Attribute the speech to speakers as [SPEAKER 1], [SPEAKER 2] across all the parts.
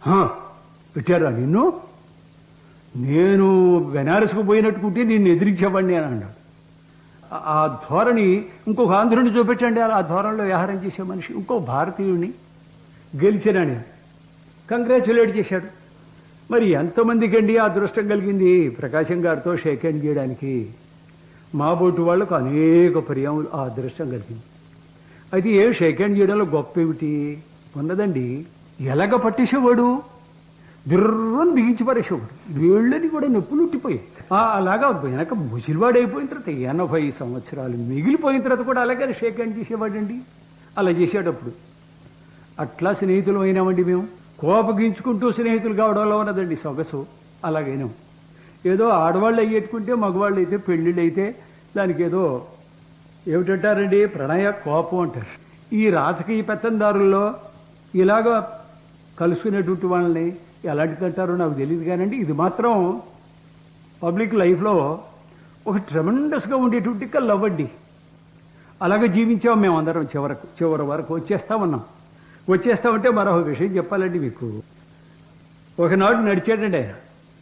[SPEAKER 1] "హా, పెట్టారా నిన్ను నేను బెనారస్కు పోయినట్టుకుంటే నిన్ను ఎదిరించేవాడిని అని అన్నాడు ఆ- ఆ ధోరణి ఇంకొక ఆంధ్రుని చూపెట్టండి ఆ ధోరణిలో వ్యవహారం చేసే మనిషి ఇంకో భారతీయుడిని గెలిచానని కంగ్రాచులేట్ చేశాడు మరి ఎంతమందికి అండి ఆ అదృష్టం కలిగింది ప్రకాశం గారితో షేక్ హ్యాండ్ చేయడానికి మా బోటు వాళ్లకు అనేక పర్యాములు ఆ అదృష్టం కలిగింది అయితే ఏ షేక్ హ్యాండ్ చేయడంలో గొప్ప ఏమిటి ఉన్నదండి ఎలాగ పట్టేసేవాడు దిర్రని బిగించి పడేసేవాడు వేళ్ళని కూడా నొప్పులు ఉట్టిపోయాయి ఆ, అలాగా వెనక ముసిలివాడు అయిపోయిన తర్వాత ఎనభై సంవత్సరాలు మిగిలిపోయిన తర్వాత కూడా అలాగే షేక్ హ్యాండ్ చేసేవాడండి అలా చేసేటప్పుడు అట్లా స్నేహితులు అయినామండి మేము కోపగించుకుంటూ స్నేహితులు కావడంలో ఉన్నదండి సొగసు అలాగైనాం ఏదో ఆడవాళ్ళు అయ్యేట్టుకుంటే మగవాళ్ళు అయితే పెళ్ళిళ్ళు అయితే దానికి ఏదో ఏమిటంటారండి ప్రణయ కోపం అంటారు ఈ రాజకీయ పెత్తందారుల్లో ఇలాగ కలుసుకునేటువంటి వాళ్ళని ఎలాంటిది అంటారో నాకు తెలియదు కానండి ఇది మాత్రం పబ్లిక్ లైఫ్లో ఒక ట్రెమెండస్గా ఉండేటువంటి లవ్ అండి అలాగే జీవించాం మేము అందరం చివరకు చివరి వరకు వచ్చేస్తా ఉన్నాం వచ్చేస్తామంటే మరో విషయం చెప్పాలండి మీకు ఒకనాడు నడిచాడండి ఆయన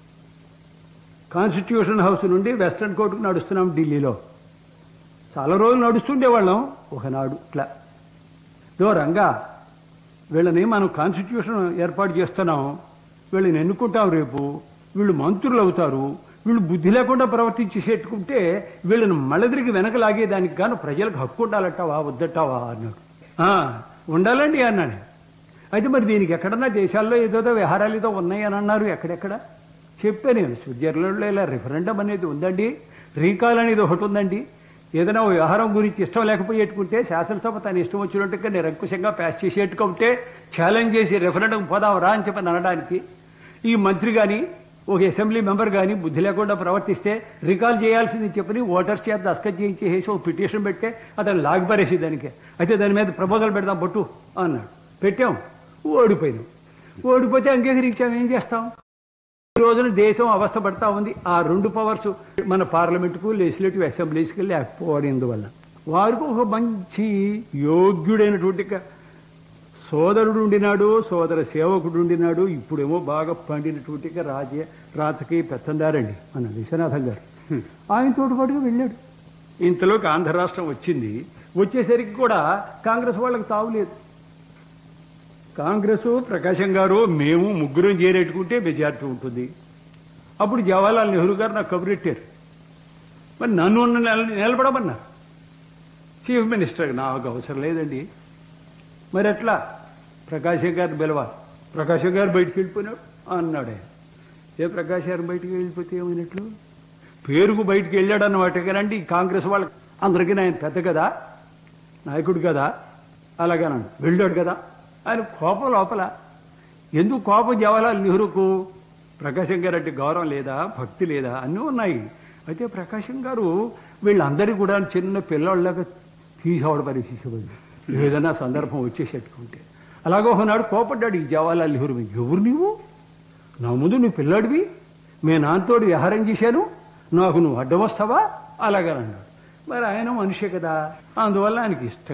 [SPEAKER 1] కాన్స్టిట్యూషన్ హౌస్ నుండి వెస్ట్రన్ కోర్టుకు నడుస్తున్నాం ఢిల్లీలో చాలా రోజులు నడుస్తుండేవాళ్ళం ఒకనాడు ఇట్లా దూరంగా వీళ్ళని మనం కాన్స్టిట్యూషన్ ఏర్పాటు చేస్తున్నాం వీళ్ళని ఎన్నుకుంటాం రేపు వీళ్ళు మంత్రులు అవుతారు వీళ్ళు బుద్ధి లేకుండా ప్రవర్తించేసేట్టుకుంటే వీళ్ళని మళ్ళదిరిగి వెనక లాగేదానికి గాను ప్రజలకు హక్కు ఉండాలంటావా వద్దటావా అన్నాడు "ఆ, ఉండాలండి అన్నాడు అయితే మరి దీనికి ఎక్కడన్నా దేశాల్లో ఏదోదో వ్యవహారాలు ఏదో ఉన్నాయి అని అన్నారు ఎక్కడెక్కడ చెప్పాను నేను స్విట్జర్లాండ్లో ఇలా రిఫరెండం అనేది ఉందండి రీకాల్ అనేది ఒకటి ఉందండి ఏదైనా ఓ వ్యవహారం గురించి ఇష్టం లేకపోయేట్టుకుంటే శాసనసభ తన ఇష్టం వచ్చినట్టుగా నిరంకుశంగా పాస్ చేసేట్టుకుంటే ఛాలెంజ్ చేసి రెఫరెండం పోదాం రా అని చెప్పని అనడానికి ఈ మంత్రి కానీ ఒక అసెంబ్లీ మెంబర్ కానీ బుద్ధి లేకుండా ప్రవర్తిస్తే రికాల్ చేయాల్సింది చెప్పని ఓటర్స్ చేత దస్కత్ చేయించేసి ఒక పిటిషన్ పెడితే అతను లాగిపారేసి దానికి అయితే దాని మీద ప్రపోజల్ పెడదాం పట్టు అన్నాడు పెట్టాం ఓడిపోయినాం ఓడిపోతే అంగీకరించాం ఏం చేస్తాం ఈ రోజున దేశం అవస్థ పడతా ఉంది ఆ రెండు పవర్స్ మన పార్లమెంటుకు లెజిస్లేటివ్ అసెంబ్లీస్కి లేకపోవడందువల్ల వారికి ఒక మంచి యోగ్యుడైనటువంటి క- సోదరుడు ఉండినాడు సోదర సేవకుడు ఉండినాడు ఇప్పుడేమో బాగా పండినటువంటి రాజ రాతకి పెత్తందారండి మన విశ్వనాథం గారు ఆయనతో పాటుగా వెళ్ళాడు ఇంతలోకి ఆంధ్ర రాష్ట్రం వచ్చింది వచ్చేసరికి కూడా కాంగ్రెస్ వాళ్ళకి తావులేదు కాంగ్రెస్ ప్రకాశం గారు మేము ముగ్గురం చేరేట్టుకుంటే మెజార్టీ ఉంటుంది అప్పుడు జవహర్లాల్ నెహ్రూ గారు నాకు కబురెట్టారు మరి నన్ను నిల- నిలబడమన్నారు చీఫ్ మినిస్టర్ నాకు అవసరం లేదండి మరి ఎట్లా ప్రకాశం గారిని పిలవాలి ప్రకాశం గారు బయటికి వెళ్ళిపోయినాడు అన్నాడు ఆయన ఏ ప్రకాశం గారు బయటికి వెళ్ళిపోతే ఏమైనట్లు పేరుకు బయటికి వెళ్ళాడు అన్నమాట కానండి ఈ కాంగ్రెస్ వాళ్ళకి అందరికీ ఆయన పెద్ద కదా నాయకుడు కదా అలాగేనండి వెళ్ళాడు కదా ఆయన కోపం లోపల ఎందుకు కోపం జవహర్లాల్ నెహ్రూకు ప్రకాశం గారు అంటే గౌరవం లేదా భక్తి లేదా అన్నీ ఉన్నాయి అయితే ప్రకాశం గారు వీళ్ళందరికీ కూడా చిన్న పిల్లవాళ్ళగా తీసేవాడు పరిచేసేవాడు ఏదైనా సందర్భం వచ్చేసేట్టుకుంటే అలాగే ఒకనాడు కోపడ్డాడు ఈ జవహర్లాల్ నెహ్రూ మీద. ఎవరు నీవు నా ముందు నువ్వు పిల్లాడివి మే నాన్నతోటి వ్యవహారం చేశాను నాకు నువ్వు అడ్డం వస్తావా అలాగనన్నాడు మరి ఆయన మనిషే కదా అందువల్ల ఆయనకి ఇష్టం